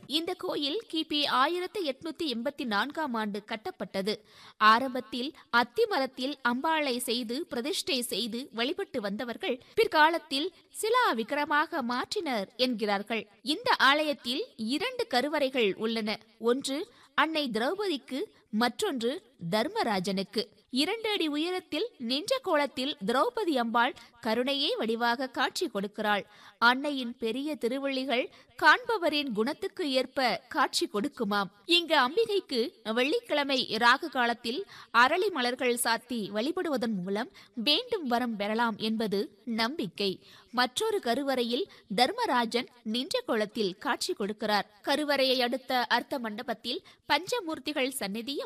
இந்த கோயில் கிபி ஆயிரத்தி எட்நூத்தி எண்பத்தி நான்காம் ஆண்டு கட்டப்பட்டது ஆரம்பத்தில் அத்திமரத்தில் அம்பாளை செய்து பிரதிஷ்டை செய்து வழிபட்டு வந்தவர்கள் பிற்காலத்தில் சிலா விக்கிரமாக மாற்றினர் என்கிறார்கள் இந்த ஆலயத்தில் இரண்டு கருவறைகள் உள்ளன ஒன்று அன்னை திரௌபதிக்கு மற்றொன்று தர்மராஜனுக்கு இரண்டு அடி உயரத்தில் நின்ற கோலத்தில் திரௌபதி அம்பாள் கருணையே வடிவாக காட்சி கொடுக்கிறாள் அன்னையின் பெரிய திருவள்ளிகள் காண்பவரின் குணத்துக்கு ஏற்ப காட்சி கொடுக்குமாம் இங்கு அம்பிகைக்கு வெள்ளிக்கிழமை ராகு காலத்தில் அரளி மலர்கள் சாத்தி வழிபடுவதன் மூலம் வேண்டும் வரம் பெறலாம் என்பது நம்பிக்கை மற்றொரு கருவறையில் தர்மராஜன் நின்ற கோலத்தில் காட்சி கொடுக்கிறார் கருவறையை அடுத்த அர்த்த மண்டபத்தில் பஞ்சமூர்த்திகள் சந்நிதியும்